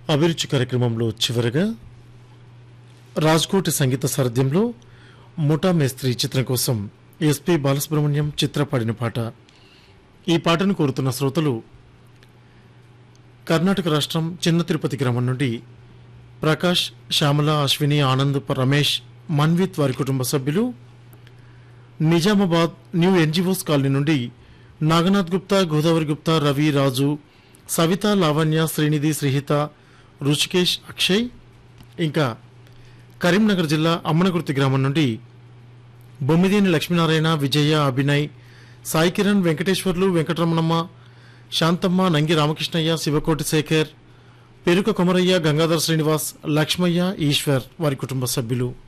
అభిరుచి కార్యక్రమంలో చివరగా రాజ్కోట్ సంగీత సారథ్యంలో ముఠా మేస్త్రి చిత్రం కోసం ఎస్పి బాలసుబ్రహ్మణ్యం చిత్ర పాడిన పాట ఈ పాటను కోరుతున్న శ్రోతలు కర్ణాటక రాష్ట్రం చిన్న తిరుపతి గ్రామం నుండి ప్రకాష్ శ్యామల అశ్విని ఆనంద్ రమేష్ మన్విత్ వారి కుటుంబ సభ్యులు నిజామాబాద్ న్యూ ఎన్జిఓస్ కాలనీ నుండి నాగనాథ్ గుప్తా గోదావరి గుప్తా రవి రాజు సవిత లావణ్య శ్రీనిధి శ్రీహిత రుషికేష్ అక్షయ్ ఇంకా కరీంనగర్ జిల్లా అమ్మనగుర్తి గ్రామం నుండి బొమ్మిదేని లక్ష్మీనారాయణ విజయ అభినయ్ సాయి కిరణ్ వెంకటేశ్వర్లు వెంకటరమణమ్మ శాంతమ్మ నంగి రామకృష్ణయ్య శివకోటి శేఖర్ పెరుక కొమరయ్య గంగాధర్ శ్రీనివాస్ లక్ష్మయ్య ఈశ్వర్ వారి కుటుంబ సభ్యులు